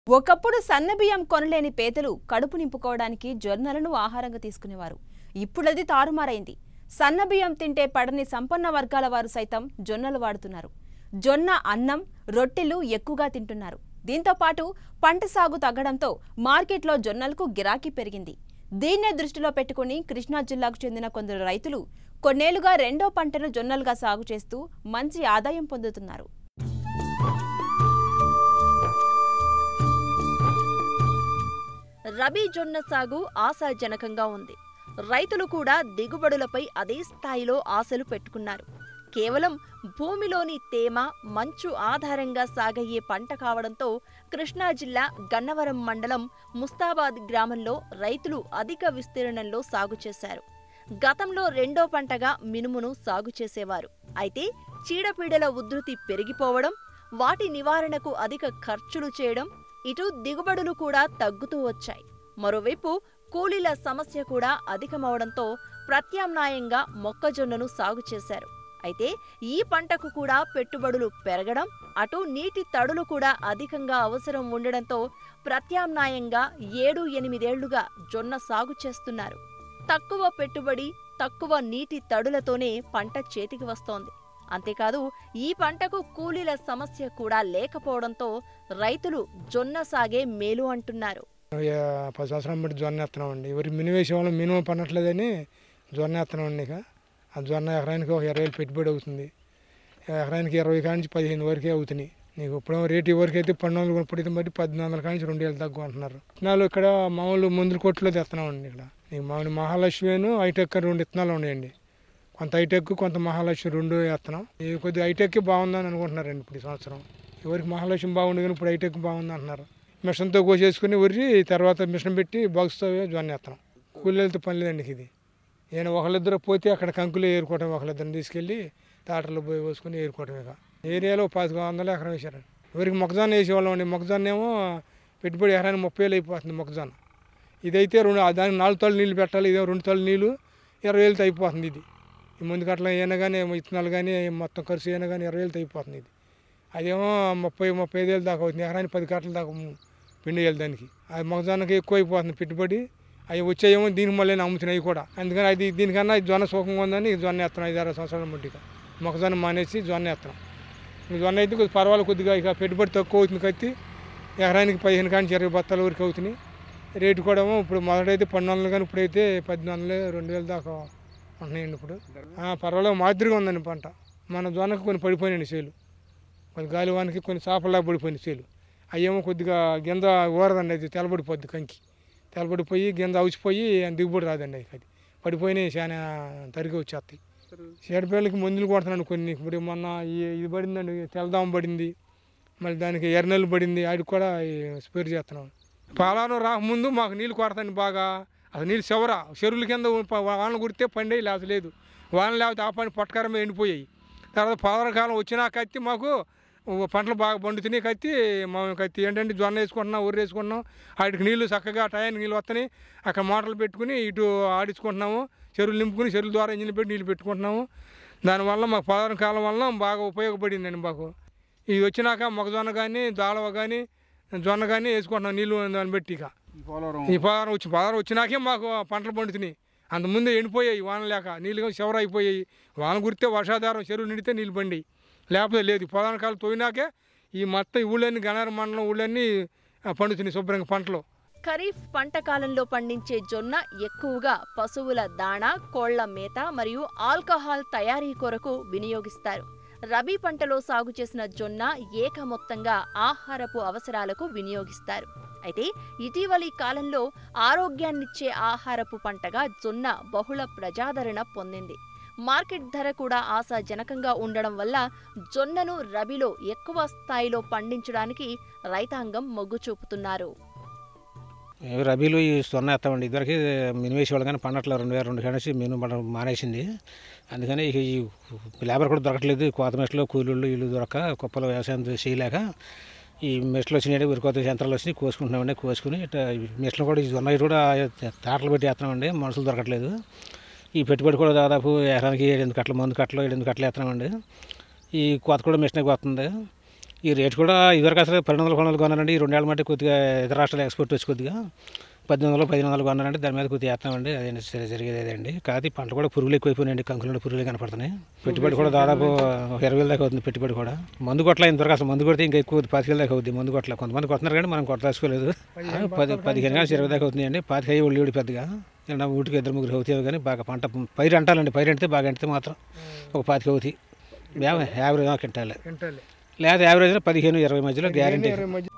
ఒకప్పుడు సన్నబియ్యం కొనలేని పేదలు కడుపు నింపుకోవడానికి జొన్నలను ఆహారంగా తీసుకునేవారు ఇప్పుడది తారుమారైంది సన్నబియ్యం తింటే పడని సంపన్న వర్గాల వారు సైతం జొన్నలు వాడుతున్నారు జొన్న అన్నం రొట్టెలు ఎక్కువగా తింటున్నారు దీంతో పాటు పంట సాగు తగ్గడంతో మార్కెట్లో జొన్నలకు గిరాకీ పెరిగింది దీన్నే దృష్టిలో పెట్టుకుని కృష్ణా జిల్లాకు చెందిన కొందరు రైతులు కొన్నేళ్లుగా రెండో పంటను జొన్నలుగా సాగు చేస్తూ మంచి ఆదాయం పొందుతున్నారు రబీ జొన్న సాగు ఆశాజనకంగా ఉంది రైతులు కూడా దిగుబడులపై అదే స్థాయిలో ఆశలు పెట్టుకున్నారు కేవలం భూమిలోని తేమ మంచు ఆధారంగా సాగయ్యే పంట కావడంతో కృష్ణా జిల్లా గన్నవరం మండలం ముస్తాబాద్ గ్రామంలో రైతులు అధిక విస్తీర్ణంలో సాగు చేశారు గతంలో రెండో పంటగా మినుమును సాగు చేసేవారు అయితే చీడపీడల ఉధృతి పెరిగిపోవడం వాటి నివారణకు అధిక ఖర్చులు చేయడం ఇటు దిగుబడులు కూడా తగ్గుతూ వచ్చాయి మరోవైపు కూలీల సమస్య కూడా అధికమవడంతో ప్రత్యామ్నాయంగా మొక్కజొన్నను సాగు చేశారు అయితే ఈ పంటకు కూడా పెట్టుబడులు పెరగడం అటు నీటి తడులు కూడా అధికంగా అవసరం ఉండడంతో ప్రత్యామ్నాయంగా ఏడు ఎనిమిదేళ్లుగా జొన్న సాగు చేస్తున్నారు తక్కువ పెట్టుబడి తక్కువ నీటి తడులతోనే పంట చేతికి వస్తోంది అంతేకాదు ఈ పంటకు కూలీల సమస్య కూడా లేకపోవడంతో రైతులు జొన్న సాగే మేలు అంటున్నారు ఇక పది సంవత్సరం బట్టి జొన్న వేస్తున్నాం అండి ఎవరికి మినిమం వేసే వాళ్ళు మినిమం పన్నట్లేదని జొన్న వేస్తున్నాం అండి ఇక ఆ జొన్న ఎకరానికి ఒక ఇరవై వేలు పెట్టుబడి అవుతుంది ఎకరానికి ఇరవై కానించి పదిహేను వరకే అవుతున్నాయి నీకు ఇప్పుడు రేటు వరకు అయితే పన్నెండు వందలు కొనుప్పుడు బట్టి పద్దెనిమిది వందల కానించి రెండు వేలు తక్కువ అంటున్నారు విత్తనాలు ఇక్కడ మామూలు మందుల కొట్లో తెస్తున్నాం అండి ఇక్కడ నీకు మామూలు మహాలక్ష్మిను హైటెక్ అని రెండు విత్తనాలు ఉన్నాయండి కొంత హైటెక్ కొంత మహాలక్ష్మి రెండు వేస్తున్నాం ఈ కొద్దిగా హైటెక్ బాగుందని అనుకుంటున్నారండి ఇప్పుడు ఈ సంవత్సరం ఎవరికి మహాలక్ష్మి బాగుంది కానీ ఇప్పుడు హైటెక్ బాగుంది అంటున్నారు మిషన్తో కోసేసుకుని ఉర్రి తర్వాత మిషన్ పెట్టి బాక్స్తో జొన్న వేస్తున్నాం కూలీలతో పని లేదండి ఇది నేను ఒకళ్ళిద్దరు పోతే అక్కడ కంకులు ఏరుకోవటం ఒకళ్ళిద్దరిని తీసుకెళ్ళి తాటర్లో పోయి పోసుకొని ఏరుకోవటం ఇక ఏరియాలో పాతిక వందలు ఎకరం వేశారు ఎవరికి మొక్కజొన్న వేసేవాళ్ళం అండి మొక్కజొన్న ఏమో పెట్టుబడి ఎకరానికి ముప్పై వేలు అయిపోతుంది మొక్కజొన్న ఇదైతే రెండు దానికి నాలుగు తొలి నీళ్ళు పెట్టాలి ఇదే రెండు తొలి నీళ్ళు ఇరవై వేలతో అయిపోతుంది ఇది ఈ ముందు కట్ల అయినా కానీ విత్తనాలు కానీ మొత్తం ఖర్చు అయినా కానీ ఇరవై వేలతో అయిపోతుంది ఇది అదేమో ముప్పై ముప్పై ఐదు వేలు దాకా అవుతుంది ఎకరానికి పది కట్టల దాకా పిండి వేయాలి దానికి అది మొక్కజొన్నకి ఎక్కువ అయిపోతుంది పెట్టుబడి అవి వచ్చాయేమో దీనికి మళ్ళీ అమ్ముతున్నాయి అవి కూడా అందుకని అది దీనికన్నా ఈ జొన్న సుఖంగా ఉందని ఈ జొన్న వేస్తున్నాం ఐదు ఆరు సంవత్సరాల మట్టిగా మొక్కజొన్న మానేసి జొన్న వేస్తున్నాం ఈ జొన్న అయితే కొద్దిగా పర్వాలేదు కొద్దిగా ఇక పెట్టుబడి తక్కువ అవుతుంది కత్తి ఎకరానికి పదిహేను కానీ ఇరవై బత్తాల వరకు అవుతున్నాయి రేటు కూడా ఏమో ఇప్పుడు మొదటైతే పన్నెండు వందలు కానీ ఇప్పుడైతే పద్దెనిమిది వందలు రెండు వేలు దాకా ఉంటున్నాయండి ఇప్పుడు ఆ, పర్వాలేదు మాదిరిగా ఉందండి పంట మన జొన్నకు కొన్ని పడిపోయినాయండి చేలు కొన్ని గాలివానికి కొన్ని చేపల్లా పడిపోయినాయి చేలు అయ్యేమో కొద్దిగా గింజ ఊరదండి అది తెల్లబడిపోద్ది కంకి తెల్లబడిపోయి గింజ అవుచిపోయి దిగుబడి రాదండి అది అది పడిపోయినాయి చాలా తరిగి వచ్చేస్తాయి చీడపేళ్ళకి మందులు కొడుతున్నాను కొన్ని ఇప్పుడు మొన్న ఈ- ఇది పడిందండి తెల్లదామ పడింది మళ్ళీ దానికి ఎర్రనెల్లు పడింది ఆడికి కూడా స్పేర్ చేస్తున్నాం పాలాను రాకముందు మాకు నీళ్ళు కొడతాండి బాగా అసలు నీళ్ళు చివర చెరువుల కింద ప- వానలు కుడితే పండే లేకపోతే లేదు వానలు లేకపోతే ఆ పని పట్టకారం మీద ఎండిపోయాయి తర్వాత పాదర కాలం వచ్చినా కత్తి మాకు పంటలు బాగా పండుతున్నాయి కత్తి మా కత్తి ఏంటంటే జొన్న వేసుకుంటున్నాం ఊరు వేసుకుంటున్నాం వాటికి నీళ్లు చక్కగా టయానికి నీళ్ళు వస్తున్నాయి అక్కడ మోటార్లు పెట్టుకుని ఇటు ఆడించుకుంటున్నాము చెరువులు నింపుకుని చెరువుల ద్వారా ఇంజిన్ పెట్టి నీళ్ళు పెట్టుకుంటున్నాము దానివల్ల మాకు పాదర కాలం వల్ల బాగా ఉపయోగపడిందండి మాకు ఇది వచ్చినాక మొక్కజొన్న కానీ దాళవ కానీ జొన్న కానీ వేసుకుంటున్నాం నీళ్ళు దాన్ని బట్టి ఇక ఈ పదారం వచ్చి పదారం వచ్చినాకే మాకు పంటలు పండుతున్నాయి అంతకుముందు ఎండిపోయాయి వాన లేక నీళ్ళు చివర అయిపోయాయి వాన కురితే వర్షాధారం చెరువు నిండితే నీళ్ళు పండి లేకపోతే లేదు పదాన కాలం తోయినాకే ఈ మొత్తం ఈ ఊళ్ళన్నీ గణార మండలం ఊళ్ళన్నీ ఆ, పండుతున్నాయి శుభ్రంగా పంటలు ఖరీఫ్ పంట కాలంలో పండించే జొన్న ఎక్కువగా పశువుల దాణా కోళ్ల మేత మరియు ఆల్కహాల్ తయారీ కొరకు వినియోగిస్తారు రబీ పంటలో సాగు చేసిన జొన్న ఏక మొత్తంగా ఆహారపు అవసరాలకు వినియోగిస్తారు అయితే ఇటీవలి కాలంలో ఆరోగ్యాన్నిచ్చే ఆహారపు పంటగా జొన్న బహుళ ప్రజాదరణ పొందింది మార్కెట్ ధర కూడా ఆశాజనకంగా ఉండడం వల్ల జొన్నను రబీలో ఎక్కువ స్థాయిలో పండించడానికి రైతాంగం మొగ్గు చూపుతున్నారు మేము రబీలో ఈ సొన్న వేస్తామండి ఇద్దరికి మినిమం వేసేవాళ్ళు కానీ పండట్లేదు రెండు వేల రెండు కానించి మినిమం పంట మానేసింది అందుకని ఇక ఈ లేబర్ కూడా దొరకట్లేదు కోత మెట్లు కూలీళ్ళు ఇల్లు దొరక కుప్పలు వ్యవసాయం చేయలేక ఈ మెట్లు వచ్చినాయి ఉరికోత యంత్రాలు వచ్చినాయి కోసుకుంటున్నామండి కోసుకుని ఇట్లా ఈ మెట్లు కూడా ఈ జొన్న ఇటు కూడా తాటలు పెట్టి వేస్తున్నామండి మనుషులు దొరకట్లేదు ఈ పెట్టుబడి కూడా దాదాపు ఎకరానికి ఏడెనిమిది కట్టలు మందు కట్టలు ఏడెనిమిది కట్టలు వేస్తున్నామండి ఈ కోత కూడా మిషన్ వస్తుంది ఈ రేట్ కూడా ఇదివరకు అసలు పన్నెండు వందలు కొనాలి కొన్నానండి ఈ రెండేళ్ళ మట్టి కొద్దిగా ఇతర రాష్ట్రాల ఎక్స్పోర్ట్ వచ్చి కొద్దిగా పద్దెనిమిది వందలు పదిహేను వందలు కొన్నానంటే దాని మీద కొద్దిగా వేస్తున్నామండి అదే సరే జరిగేది అదేండి కాదు ఈ పంటలు కూడా పురుగులు ఎక్కువైపోయినాయండి కంకులు పురుగులు కనపడుతున్నాయి పెట్టుబడి కూడా దాదాపు ఒక ఇరవై వేల దాకా అవుతుంది పెట్టుబడి కూడా మందు కొట్ల ఇంతవరకు అసలు మందు కొడితే ఇంకా ఎక్కువ పాతికేల దాకా అవుతుంది మందు కొట్ల కొంతమంది కొడుతున్నారు కానీ మనం కొట్టదలుచుకోలేదు పది పదిహేను కానీ ఇరవై దాకా అవుతున్నాయండి పాతిక అయ్యి ఒళ్ళు పెద్దగా ఇలా ఊటికి ఇద్దరు ముగ్గురు అవుతాయి కానీ బాగా పంట పైరు అంటాలండి పైరు అంటే బాగా అంటితే మాత్రం ఒక పాతిక అవుతాయి యాభై యావరేజ్ కింటాలి క్వింటాలే లేదా యావరేజ్ పదిహేను ఇరవై మధ్యలో గ్యారంటీ ఇరవై మధ్య